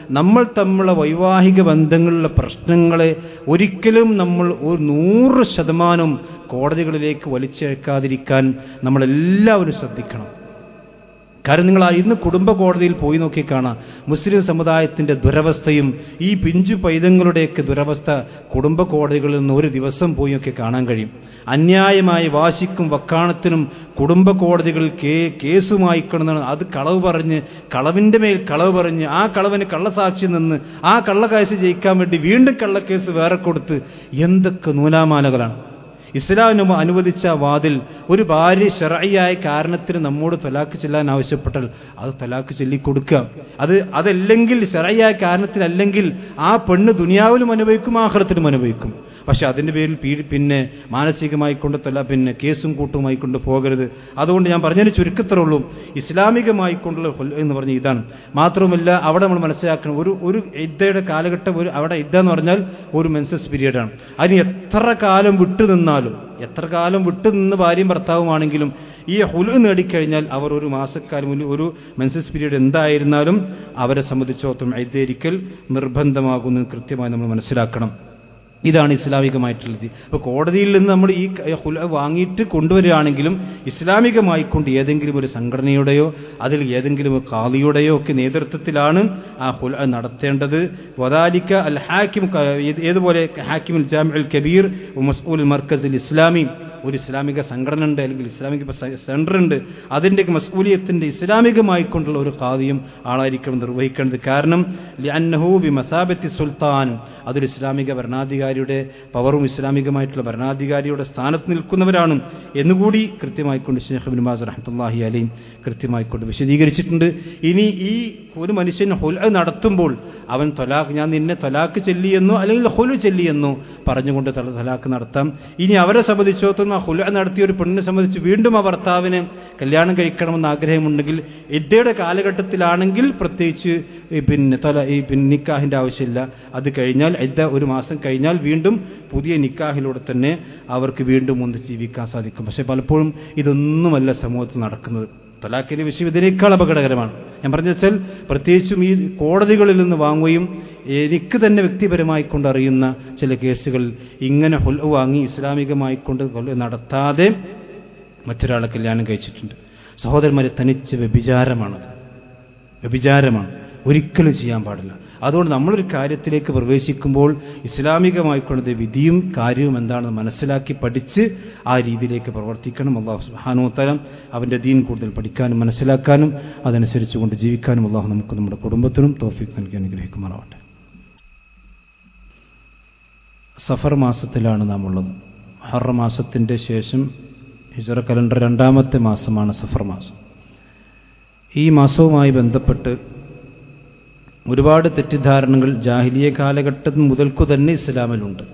നമ്മൾ തമ്മിലുള്ള വൈവാഹിക ബന്ധങ്ങളിലെ പ്രശ്നങ്ങളെ ഒരിക്കലും നമ്മൾ ഒരു നൂറ് ശതമാനം കോടതികളിലേക്ക് വലിച്ചേക്കാതിരിക്കാൻ നമ്മളെല്ലാവരും ശ്രദ്ധിക്കണം കാരണം നിങ്ങൾ ആ ഇന്ന് കുടുംബ കോടതിയിൽ പോയി നോക്കി കാണാം മുസ്ലിം സമുദായത്തിന്റെ ദുരവസ്ഥയും ഈ പിഞ്ചു പൈതങ്ങളുടെയൊക്കെ ദുരവസ്ഥ കുടുംബ കോടതികളിൽ നിന്ന് ഒരു ദിവസം പോയി ഒക്കെ കാണാൻ കഴിയും അന്യായമായി വാശിക്കും വക്കാണത്തിനും കുടുംബ കോടതികളിൽ കേ കേസുമായി കിടന്നാണ് അത് കളവ് പറഞ്ഞ് കളവിന്റെ മേൽ കളവ് പറഞ്ഞ് ആ കളവിന് കള്ളസാക്ഷി നിന്ന് ആ കള്ളക്കേസ് ജയിക്കാൻ വേണ്ടി വീണ്ടും കള്ളക്കേസ് വേറെ കൊടുത്ത് എന്തൊക്കെ നൂലാമാലകളാണ് ഇസ്ലാം അനുവദിച്ച വാതിൽ ഒരു ഭാര്യ ഷറയായ കാരണത്തിന് നമ്മോട് തലാക്ക് ചെല്ലാൻ ആവശ്യപ്പെട്ടാൽ അത് തലാക്ക് ചൊല്ലിക്കൊടുക്കുക അത് അതല്ലെങ്കിൽ ഷറയായ കാരണത്തിനല്ലെങ്കിൽ ആ പെണ്ണ് ദുനിയാവിലും അനുഭവിക്കും ആഹ്റത്തിലും അനുഭവിക്കും പക്ഷെ അതിന്റെ പേരിൽ പീ- പിന്നെ മാനസികമായി കൊണ്ട് തല പിന്നെ കേസും കൂട്ടുമായി കൊണ്ട് പോകരുത് അതുകൊണ്ട് ഞാൻ പറഞ്ഞതിന് ചുരുക്കത്തറുള്ളൂ ഇസ്ലാമികമായി കൊണ്ടുള്ള ഹുൽ എന്ന് പറഞ്ഞ ഇതാണ് മാത്രവുമല്ല അവിടെ നമ്മൾ മനസ്സിലാക്കണം ഒരു ഒരു ഇദ്ദയുടെ കാലഘട്ടം ഒരു അവിടെ ഇദ്ദ എന്ന് പറഞ്ഞാൽ ഒരു മെൻസസ് പീരീഡാണ് അതിന് എത്ര കാലം വിട്ടു നിന്നാലും എത്ര കാലം വിട്ടു നിന്ന് ഭാര്യയും ഭർത്താവുമാണെങ്കിലും ഈ ഹുല് നേടിക്കഴിഞ്ഞാൽ അവർ ഒരു മാസക്കാലം ഒരു- ഒരു മെൻസസ് പീരീഡ് എന്തായിരുന്നാലും അവരെ സംബന്ധിച്ചിടത്തോളം ഐദ്യരിക്കൽ നിർബന്ധമാകുന്നത് കൃത്യമായി നമ്മൾ മനസ്സിലാക്കണം ഇതാണ് ഇസ്ലാമികമായിട്ടുള്ളത് അപ്പോൾ കോടതിയിൽ നിന്ന് നമ്മൾ ഈ ക- ഹുല വാങ്ങിയിട്ട് കൊണ്ടുവരികയാണെങ്കിലും ഇസ്ലാമികമായി കൊണ്ട് ഏതെങ്കിലും ഒരു സംഘടനയുടെയോ അതിൽ ഏതെങ്കിലും ഒരു കാളിയുടെയോ ഒക്കെ നേതൃത്വത്തിലാണ് ആ ഹുല നടത്തേണ്ടത് വദാലിക്ക അൽ ഹാക്കിം ക- ഏത് ഏതുപോലെ ഹാക്കിമുൽ ജാമിഉൽ കബീർ മസ്ഊൽ മർക്കസിൽ ഇസ്ലാമി ഒരു ഇസ്ലാമിക സംഘടന ഉണ്ട് അല്ലെങ്കിൽ ഇസ്ലാമിക സ- സെന്റർ ഉണ്ട് അതിൻ്റെ മസ്ഊലിയത്തിന്റെ ഇസ്ലാമികമായി കൊണ്ടുള്ള ഒരു കാര്യം ആളായിരിക്കണം നിർവഹിക്കേണ്ടത് കാരണം ലിഅന്നഹു ബി മസാബത്തി സുൽത്താൻ അതൊരു ഇസ്ലാമിക ഭരണാധികാരിയുടെ പവറും ഇസ്ലാമികമായിട്ടുള്ള ഭരണാധികാരിയുടെ സ്ഥാനത്ത് നിൽക്കുന്നവരാണ് എന്നുകൂടി കൃത്യമായിക്കൊണ്ട് ഷെയ്ഖ് ബിൻ ബാസ് റഹ്മത്തുള്ളാഹി അലയും കൃത്യമായിക്കൊണ്ട് വിശദീകരിച്ചിട്ടുണ്ട് ഇനി ഈ ഒരു മനുഷ്യൻ ഹുൽ നടത്തുമ്പോൾ അവൻ തൊലാഖ് ഞാൻ നിന്നെ തൊലാക്ക് ചെല്ലിയെന്നോ അല്ലെങ്കിൽ ഹുലു ചെല്ലിയെന്നോ പറഞ്ഞുകൊണ്ട് തല- തലാക്ക് നടത്താം ഇനി അവരെ സംബന്ധിച്ചിടത്തോളം ആ ഹുല നടത്തിയ ഒരു പെണ്ണിനെ സംബന്ധിച്ച് വീണ്ടും ആ ഭർത്താവിനെ കല്യാണം കഴിക്കണമെന്ന് ആഗ്രഹമുണ്ടെങ്കിൽ ഇദ്ദയുടെ കാലഘട്ടത്തിലാണെങ്കിൽ പ്രത്യേകിച്ച് ഈ പിന്നെ തല ഈ പിന്നെ നിക്കാഹിന്റെ ആവശ്യമില്ല അത് കഴിഞ്ഞാൽ ഇദ്ദ ഒരു മാസം കഴിഞ്ഞാൽ വീണ്ടും പുതിയ നിക്കാഹിലൂടെ തന്നെ അവർക്ക് വീണ്ടും ഒന്ന് ജീവിക്കാൻ സാധിക്കും പക്ഷെ പലപ്പോഴും ഇതൊന്നുമല്ല സമൂഹത്തിൽ നടക്കുന്നത് തലാഖിന്റെ വിഷയം ഇതിനേക്കാൾ അപകടകരമാണ് ഞാൻ പറഞ്ഞ വെച്ചാൽ പ്രത്യേകിച്ചും ഈ കോടതികളിൽ നിന്ന് വാങ്ങുകയും എനിക്ക് തന്നെ വ്യക്തിപരമായി കൊണ്ട് അറിയുന്ന ചില കേസുകളിൽ ഇങ്ങനെ ഹുൽ വാങ്ങി ഇസ്ലാമികമായി കൊണ്ട് ഹുൽ നടത്താതെ മറ്റൊരാളെ കല്യാണം കഴിച്ചിട്ടുണ്ട് സഹോദരന്മാരെ തനിച്ച് വ്യഭിചാരമാണത് വ്യഭിചാരമാണ് ഒരിക്കലും ചെയ്യാൻ പാടില്ല അതുകൊണ്ട് നമ്മളൊരു കാര്യത്തിലേക്ക് പ്രവേശിക്കുമ്പോൾ ഇസ്ലാമികമായിക്കൊണ്ടത് വിധിയും കാര്യവും എന്താണെന്ന് മനസ്സിലാക്കി പഠിച്ച് ആ രീതിയിലേക്ക് പ്രവർത്തിക്കണം അള്ളാഹു സുഹാനോത്തരം അവൻ്റെ ദീൻ കൂടുതൽ പഠിക്കാനും മനസ്സിലാക്കാനും അതനുസരിച്ച് കൊണ്ട് ജീവിക്കാനും അള്ളാഹു നമുക്ക് നമ്മുടെ കുടുംബത്തിനും തോഫിക്ക് നൽകി അനുഗ്രഹിക്കുമാറാവട്ടെ സഫർ മാസത്തിലാണ് നാം ഉള്ളത് ഹറ മാസത്തിൻ്റെ ശേഷം ഹിജറ കലണ്ടർ രണ്ടാമത്തെ മാസമാണ് സഫർ മാസം ഈ മാസവുമായി ബന്ധപ്പെട്ട് ഒരുപാട് തെറ്റിദ്ധാരണകൾ ജാഹിലിയ കാലഘട്ടം മുതൽക്കു തന്നെ ഇസ്ലാമിലുണ്ട്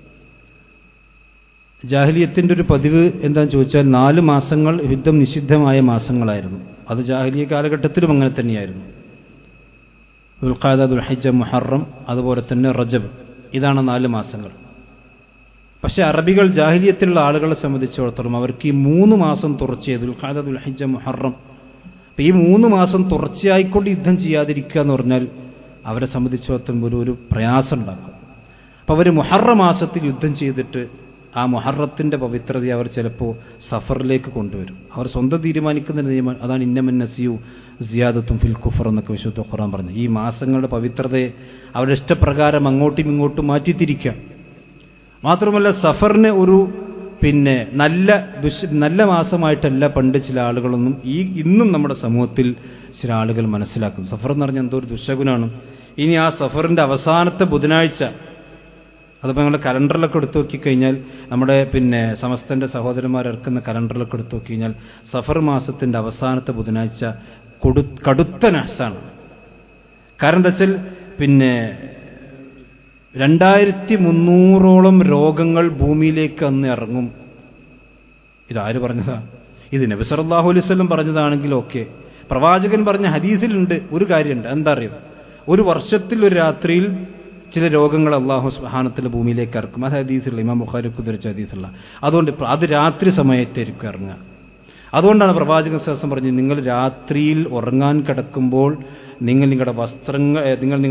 ജാഹിലിയത്തിൻ്റെ ഒരു പതിവ് എന്താണെന്ന് ചോദിച്ചാൽ നാല് മാസങ്ങൾ യുദ്ധം നിഷിദ്ധമായ മാസങ്ങളായിരുന്നു അത് ജാഹിലിയ കാലഘട്ടത്തിലും അങ്ങനെ തന്നെയായിരുന്നു ദുൽഖാദ ദുൽഹജ്ജ മുഹറം അതുപോലെ തന്നെ റജബ് ഇതാണ് നാല് മാസങ്ങൾ പക്ഷേ അറബികൾ ജാഹിലിയത്തിലുള്ള ആളുകളെ സംബന്ധിച്ചിടത്തോളം അവർക്ക് ഈ മൂന്ന് മാസം തുടർച്ചയായി ദുൽഖാദ ദുൽഹജ്ജ മുഹറം അപ്പം ഈ മൂന്ന് മാസം തുടർച്ചയായിക്കൊണ്ട് യുദ്ധം ചെയ്യാതിരിക്കുക എന്ന് പറഞ്ഞാൽ അവരെ സംബന്ധിച്ചിടത്തോളം ഒരു ഒരു പ്രയാസം ഉണ്ടാക്കും അപ്പോൾ അവർ മുഹറ മാസത്തിൽ യുദ്ധം ചെയ്തിട്ട് ആ മുഹറത്തിൻ്റെ പവിത്രത അവർ ചിലപ്പോൾ സഫറിലേക്ക് കൊണ്ടുവരും അവർ സ്വന്തം തീരുമാനിക്കുന്ന നിയമം അതാണ് ഇന്നമൻ നസിയു സിയാദത്തും ഫിൽ കുഫർ എന്നൊക്കെ വിശുദ്ധ ഖുറാൻ പറഞ്ഞു ഈ മാസങ്ങളുടെ പവിത്രതയെ അവരുടെ ഇഷ്ടപ്രകാരം അങ്ങോട്ടും ഇങ്ങോട്ടും മാറ്റിത്തിരിക്കാം മാത്രമല്ല സഫറിന് ഒരു പിന്നെ നല്ല ദുഷ് നല്ല മാസമായിട്ടല്ല പണ്ട് ചില ആളുകളൊന്നും ഈ ഇന്നും നമ്മുടെ സമൂഹത്തിൽ ചില ആളുകൾ മനസ്സിലാക്കുന്നു സഫർ എന്ന് പറഞ്ഞാൽ എന്തോ ഒരു ദുശകുനാണ് ഇനി ആ സഫറിന്റെ അവസാനത്തെ ബുധനാഴ്ച അതിപ്പോൾ ഞങ്ങൾ കലണ്ടറിലൊക്കെ എടുത്തു നോക്കിക്കഴിഞ്ഞാൽ നമ്മുടെ പിന്നെ സമസ്തന്റെ സഹോദരന്മാർ ഇറക്കുന്ന കലണ്ടറിലൊക്കെ എടുത്തു നോക്കിക്കഴിഞ്ഞാൽ സഫർ മാസത്തിന്റെ അവസാനത്തെ ബുധനാഴ്ച കൊടു കടുത്ത നഹസാണ് കാരണം എന്താ വെച്ചാൽ പിന്നെ രണ്ടായിരത്തി മുന്നൂറോളം രോഗങ്ങൾ ഭൂമിയിലേക്ക് അന്ന് ഇറങ്ങും ഇതാര് പറഞ്ഞതാ ഇത് നബി സല്ലല്ലാഹു അലൈഹി വസല്ലം പറഞ്ഞതാണെങ്കിൽ ഓക്കെ പ്രവാചകൻ പറഞ്ഞ ഹദീസിലുണ്ട് ഒരു കാര്യമുണ്ട് എന്താ അറിയോ ഒരു വർഷത്തിൽ ഒരു രാത്രിയിൽ ചില രോഗങ്ങൾ അള്ളാഹു സുഹാനത്തിൽ ഭൂമിയിലേക്ക് ഇറക്കും അത് ഹദീസുള്ള ഇമാം ബുഖാരി കുതിരിച്ച ഹദീസുള്ള അതുകൊണ്ട് പ്ര- അത് രാത്രി സമയത്തായിരിക്കും ഇറങ്ങുക അതുകൊണ്ടാണ് പ്രവാചകൻ ശാസ്ത്രം പറഞ്ഞത് നിങ്ങൾ രാത്രിയിൽ ഉറങ്ങാൻ കിടക്കുമ്പോൾ നിങ്ങൾ നിങ്ങളുടെ വസ്ത്രങ്ങൾ ഏ, നിങ്ങൾ